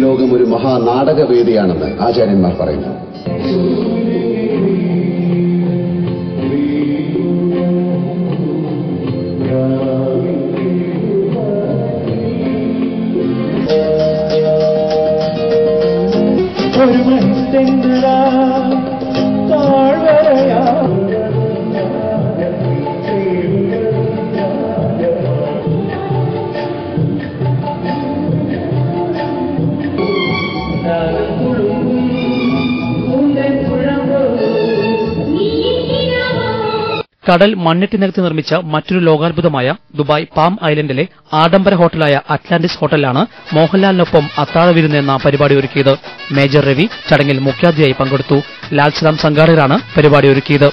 ലോകം ഒരു മഹാനാടകവേദിയാണെന്ന് ആചാര്യന്മാർ പറയുന്നു ഒരു മണിത്തെങ്കിലാ താഴ്വരയാ കടൽ മണ്ണിട്ട് നികത്തി നിർമ്മിച്ച മറ്റൊരു ലോകാത്ഭുതമായ ദുബായ് പാം ഐലൻഡിലെ ആഡംബര ഹോട്ടലായ അറ്റ്ലാന്റിസ് ഹോട്ടലിലാണ് മോഹൻലാലിനൊപ്പം അത്താഴ വിരുന്ന് എന്ന പരിപാടി ഒരുക്കിയത് മേജർ രവി ചടങ്ങിൽ മുഖ്യാതിഥിയായി പങ്കെടുത്തു ലാൽ സലാം സംഘാടകരാണ് പരിപാടി ഒരുക്കിയത്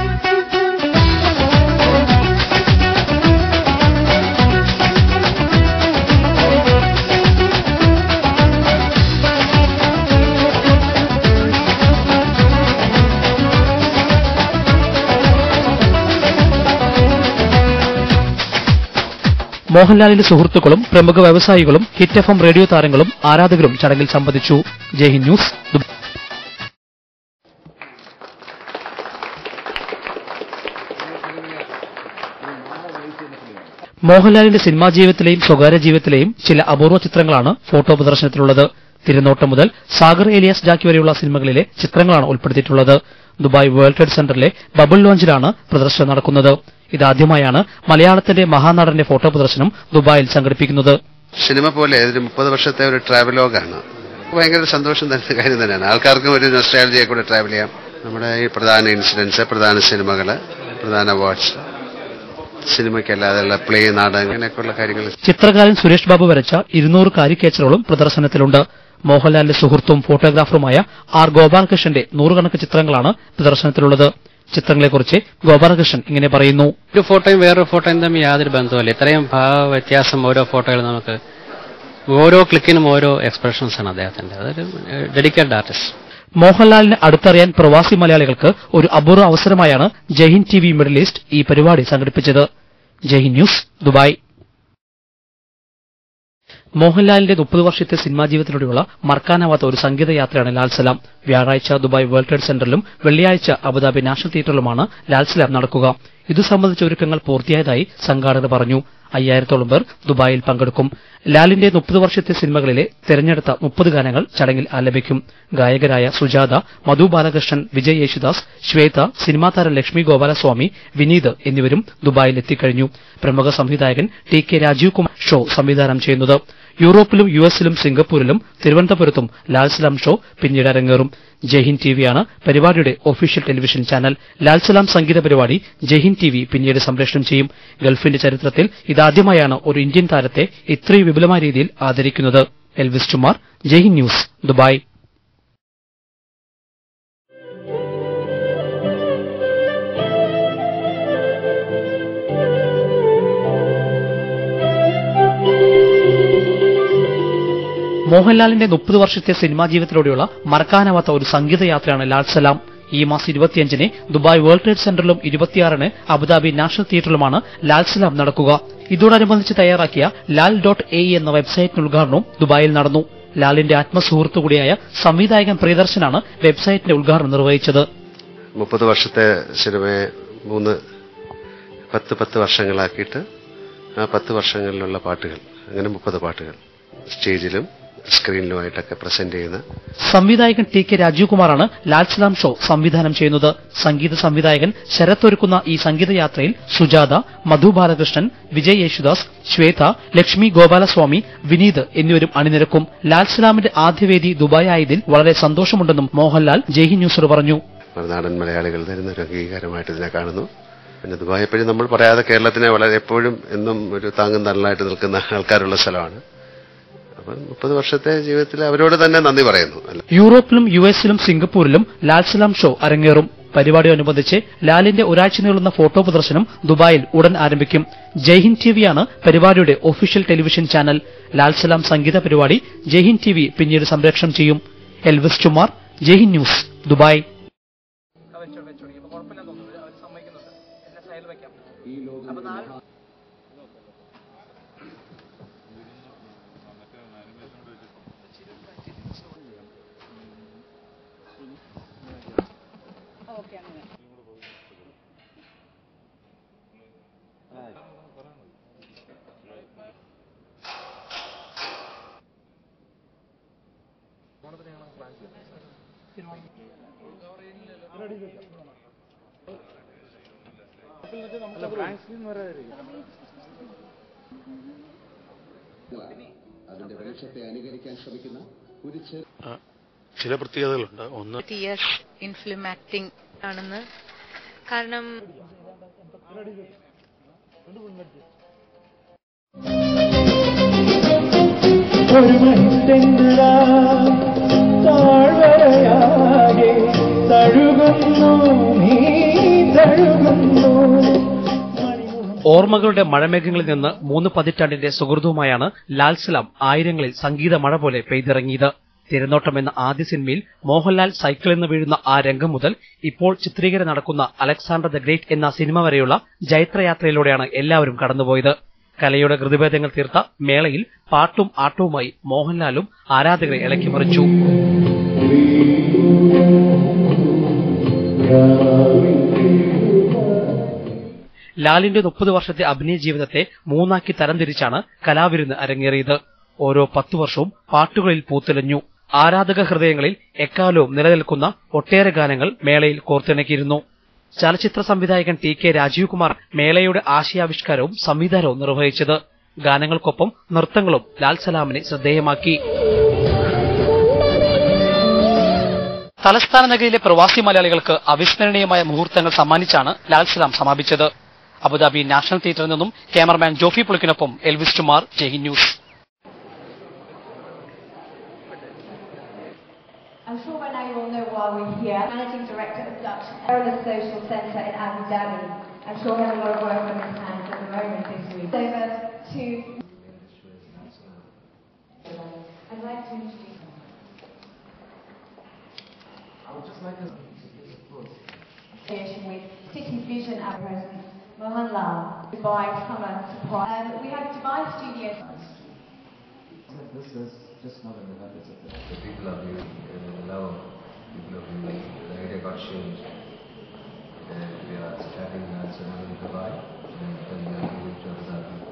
മോഹൻലാലിന്റെ സുഹൃത്തുക്കളും പ്രമുഖ വ്യവസായികളും ഹിറ്റ് എഫ് എം റേഡിയോ താരങ്ങളും ആരാധകരും ചടങ്ങിൽ സംബന്ധിച്ചു ജയ്ഹിന്ദ് ന്യൂസ് ദുബായ് മോഹൻലാലിന്റെ സിനിമാ ജീവിതത്തിലെയും സ്വകാര്യ ജീവിതത്തിലെയും ചില അപൂർവ ചിത്രങ്ങളാണ് ഫോട്ടോ പ്രദർശനത്തിലുള്ളത് തിരുനോട്ടം മുതൽ സാഗർ ഏലിയാസ് ജാക്കി വരെയുള്ള സിനിമകളിലെ ചിത്രങ്ങളാണ് ഉൾപ്പെടുത്തിയിട്ടുള്ളത് ദുബായ് വേൾഡ് ട്രേഡ് സെന്ററിലെ ബബിൾ ലോഞ്ചിലാണ് പ്രദർശനം നടക്കുന്നത് ഇതാദ്യമായാണ് മലയാളത്തിന്റെ മഹാനടന്റെ ഫോട്ടോ പ്രദർശനം ദുബായിൽ സംഘടിപ്പിക്കുന്നത് സിനിമ പോലെ ഒരു മുപ്പത് വർഷത്തെ ഒരു ട്രാവലോഗാണ് ഭയങ്കര സന്തോഷം തരുന്ന കാര്യം തന്നെയാണ് ആൾക്കാർക്കും ഒരു നൊസ്റ്റാലജിയെ കൂടെ ട്രാവൽ ചെയ്യാം നമ്മുടെ ഈ പ്രധാന ഇൻസിഡൻസ് പ്രധാന സിനിമകൾ പ്രധാന അവാർഡ്സ് സിനിമയ്ക്കല്ലാതെയുള്ള പ്ലേ നാടകം അങ്ങനെയൊക്കെയുള്ള കാര്യങ്ങൾ ചിത്രകാരൻ സുരേഷ് ബാബു വരച്ച ഇരുന്നൂറ് കാരിക്കേച്ചറുകളും പ്രദർശനത്തിലുണ്ട് മോഹൻലാലിന്റെ സുഹൃത്തും ഫോട്ടോഗ്രാഫറുമായ ആർ ഗോപാലകൃഷ്ണന്റെ നൂറുകണക്ക് ചിത്രങ്ങളാണ് പ്രദർശനത്തിലുള്ളത് ചിത്രങ്ങളെക്കുറിച്ച് ഗോപാലകൃഷ്ണൻ ഇങ്ങനെ പറയുന്നു ഒരു ഫോട്ടോയും വേറൊരു ഫോട്ടോയും തമ്മിൽ യാതൊരു ബന്ധവുമില്ല ഇത്രയും ഭാവ വ്യത്യാസം ഓരോ ഫോട്ടോകൾ നമുക്ക് ഓരോ ക്ലിക്കിനും ഓരോ എക്സ്പ്രഷൻസ് ആണ് അദ്ദേഹത്തിന്റെ അതൊരു ഡെഡിക്കേറ്റഡ് ആർട്ടിസ്റ്റ് മോഹൻലാലിനെ അടുത്തറിയാൻ പ്രവാസി മലയാളികൾക്ക് ഒരു അപൂർവ അവസരമായാണ് Jaihind T V Middle East ഈ പരിപാടി സംഘടിപ്പിച്ചത് ജയ്ഹിന്ദ് ന്യൂസ് ദുബായ് മോഹൻലാലിന്റെ മുപ്പത് വർഷത്തെ സിനിമാ ജീവിതത്തിലൂടെയുള്ള മറക്കാനാവാത്ത ഒരു സംഗീത യാത്രയാണ് ലാൽ സലാം വ്യാഴാഴ്ച ദുബായ് വേൾഡ് ട്രേഡ് സെന്ററിലും വെള്ളിയാഴ്ച അബുദാബി നാഷണൽ തിയേറ്ററിലുമാണ് ലാൽ സലാം നടക്കുക ഇതു സംബന്ധിച്ച ഒരുക്കങ്ങൾ പൂർത്തിയായതായി സംഘാടകർ പറഞ്ഞു അയ്യായിരത്തോളം പേർ ദുബായിൽ പങ്കെടുക്കും ലാലിന്റെ മുപ്പത് വർഷത്തെ സിനിമകളിലെ തെരഞ്ഞെടുത്ത മുപ്പത് ഗാനങ്ങൾ ചടങ്ങിൽ ആലപിക്കും ഗായകരായ സുജാത മധു ബാലകൃഷ്ണൻ വിജയ് യേശുദാസ് ശ്വേത സിനിമാ താരം ലക്ഷ്മി ഗോപാലസ്വാമി വിനീത് എന്നിവരും ദുബായിൽ എത്തിക്കഴിഞ്ഞു പ്രമുഖ സംവിധായകൻ T K Rajeev Kumar show സംവിധാനം ചെയ്യുന്നത് യൂറോപ്പിലും യു എസിലും സിംഗപ്പൂരിലും തിരുവനന്തപുരത്തും ലാൽസലാം ഷോ പിന്നീട് അരങ്ങേറും ജയ്ഹിന്ദ് ടിവിയാണ് പരിപാടിയുടെ ഒഫീഷ്യൽ ടെലിവിഷൻ ചാനൽ ലാൽസലാം സംഗീത പരിപാടി ജയ്ഹിന്ദ് ടി വി പിന്നീട് സംപ്രേഷണം ചെയ്യും ഗൾഫിന്റെ ചരിത്രത്തിൽ ഇതാദ്യമായാണ് ഒരു ഇന്ത്യൻ താരത്തെ ഇത്രയും വിപുലമായ രീതിയിൽ ആദരിക്കുന്നത് Elvis Chummar Jaihind news Dubai മോഹൻലാലിന്റെ മുപ്പത് വർഷത്തെ സിനിമാ ജീവിതത്തിലൂടെയുള്ള മറക്കാനാവാത്ത ഒരു സംഗീത യാത്രയാണ് ലാൽ സലാം ഈ മാസം ഇരുപത്തിയഞ്ചിന് ദുബായ് വേൾഡ് ട്രേഡ് സെന്ററിലും ഇരുപത്തിയാറിന് അബുദാബി നാഷണൽ തിയേറ്ററിലുമാണ് ലാൽ സലാം നടക്കുക ഇതോടനുബന്ധിച്ച് തയ്യാറാക്കിയ ലാൽ ഡോട്ട് എ എന്ന വെബ്സൈറ്റിന് ഉദ്ഘാടനവും ദുബായിൽ നടന്നു ലാലിന്റെ ആത്മസുഹൃത്തു കൂടിയായ സംവിധായകൻ പ്രിയദർശനാണ് വെബ്സൈറ്റിന്റെ ഉദ്ഘാടനം നിർവഹിച്ചത് മുപ്പത് വർഷത്തെ സിനിമയെ മൂന്ന് പത്ത് പത്ത് വർഷങ്ങളാക്കിയിട്ട് ആ പത്ത് വർഷങ്ങളിലുള്ള പാട്ടുകൾ അങ്ങനെ മുപ്പത് പാട്ടുകൾ സ്റ്റേജിലും സ്ക്രീനിലുമായിട്ടൊക്കെ പ്രസന്റ് ചെയ്യുന്ന സംവിധായകൻ ടി കെ രാജീവ് കുമാറാണ് ലാൽ സലാം ഷോ സംവിധാനം ചെയ്യുന്നത് സംഗീത സംവിധായകൻ ശരത് ഒരുക്കുന്ന ഈ സംഗീതയാത്രയിൽ സുജാത മധു ബാലകൃഷ്ണൻ വിജയ് യേശുദാസ് ശ്വേത ലക്ഷ്മി ഗോപാലസ്വാമി വിനീത് എന്നിവരും അണിനിരക്കും ലാൽ സലാമിന്റെ ആദ്യവേദി ദുബായ് ആയതിൽ വളരെ സന്തോഷമുണ്ടെന്നും മോഹൻലാൽ ജയ്ഹി ന്യൂസിൽ പറഞ്ഞു മറുനാടൻ മലയാളികൾ തരുന്ന ഒരു അംഗീകാരമായിട്ട് ഇതിനെ കാണുന്നു പിന്നെ ദുബായ് എപ്പോഴും നമ്മൾ പറയാതെ കേരളത്തിനെ വളരെ എപ്പോഴും എന്നും ഒരു താങ്ങും തള്ളലായിട്ട് നിൽക്കുന്ന ആൾക്കാരുള്ള സ്ഥലമാണ് അപ്പം മുപ്പത് വർഷത്തെ ജീവിതത്തിൽ അവരോട് തന്നെ നന്ദി പറയുന്നു അല്ല യൂറോപ്പിലും യു എസിലും സിംഗപ്പൂരിലും ലാൽ സലാം ഷോ അരങ്ങേറും പരിപാടിയോടനുബന്ധിച്ച് ലാലിന്റെ ഒരാഴ്ച നീളുന്ന ഫോട്ടോ പ്രദർശനം ദുബായിൽ ഉടൻ ആരംഭിക്കും ജയ്ഹിന്ദ് ടിവിയാണ് പരിപാടിയുടെ official television channel Lal Salaam സംഗീത പരിപാടി ജയ്ഹിന്ദ് ടിവി പിന്നീട് സംപ്രേഷണം ചെയ്യും Elvis Chummar Jaihind news Dubai അതിന്റെ വെളിച്ചത്തെ അനുകരിക്കാൻ ശ്രമിക്കുന്ന ഒരു ചെറു ചില പ്രത്യേകതകളുണ്ട് ഒന്ന് ഇയേഴ്സ് ഇൻ ഫിലിം ആക്ടിംഗ് ആണെന്ന് കാരണം ഒരു മണിത്തെന്നലാ താഴ്വരയാകെ തഴുകുന്നു നീ തഴുകുന്നു മണിമുഖം ഓർമ്മകളുടെ മഴമേഘങ്ങളിൽ നിന്ന് മൂന്ന് പതിറ്റാണ്ടിന്റെ സുഹൃത്തുമായാണ് ലാൽ സലാം ആയിരങ്ങളിൽ സംഗീത മഴ പോലെ പെയ്തിറങ്ങിയത് തിരനോട്ടം എന്ന ആദ്യ സിനിമയിൽ മോഹൻലാൽ സൈക്കിളിൽ നിന്ന് വീഴുന്ന ആ രംഗം മുതൽ ഇപ്പോൾ ചിത്രീകരണം നടക്കുന്ന അലക്സാണ്ടർ ദ ഗ്രേറ്റ് എന്ന സിനിമ വരെയുള്ള ജൈത്രയാത്രയിലൂടെയാണ് എല്ലാവരും കടന്നുപോയത് കലയുടെ കൃതിഭേദങ്ങൾ തീർത്ത മേളയിൽ പാട്ടും ആട്ടവുമായി മോഹൻലാലും ആരാധകരെ ഇളക്കിമറിച്ചു ലാലിന്റെ മുപ്പത് വർഷത്തെ അഭിനയ ജീവിതത്തെ മൂന്നാക്കി തരംതിരിച്ചാണ് കലാവിരുന്ന് അരങ്ങേറിയത് ഓരോ പത്തു വർഷവും പാട്ടുകളിൽ പൂത്തുലഞ്ഞു ആരാധക ഹൃദയങ്ങളിൽ എക്കാലവും നിലനിൽക്കുന്ന ഒട്ടേറെ ഗാനങ്ങൾ മേളയിൽ കോർത്തിണക്കിയിരുന്നു ചലച്ചിത്ര സംവിധായകൻ ടി കെ രാജീവ് കുമാർ മേളയുടെ ആശയാവിഷ്കാരവും സംവിധാനവും നിർവഹിച്ചത് ഗാനങ്ങൾക്കൊപ്പം നൃത്തങ്ങളും ലാൽ സലാമിനെ ശ്രദ്ധേയമാക്കി തലസ്ഥാന നഗരിയിലെ പ്രവാസി മലയാളികൾക്ക് അവിസ്മരണീയമായ മുഹൂർത്തങ്ങൾ സമ്മാനിച്ചാണ് ലാൽ സലാം സമാപിച്ചത് അബുദാബി നാഷണൽ തിയേറ്ററിൽ നിന്നും ക്യാമറമാൻ ജോഫി പുളിക്കിനൊപ്പം Elvis Kumar Jai news I'm sure by now you all know why we're here. Managing Director of Dutch Perilous Social Centre in Abu Dhabi. I'm sure he has a lot of work on his hands at the moment this week. Over to... I'd like to introduce association with City Vision at present, Mohanlal, Dubai Summer Surprise. Um, we have Dubai Studios. This is just not an event, it's a The people of you uh, love, people of you, the idea got changed. And we are having uh, Salam in Dubai, and then we are moving to Abu Dhabi.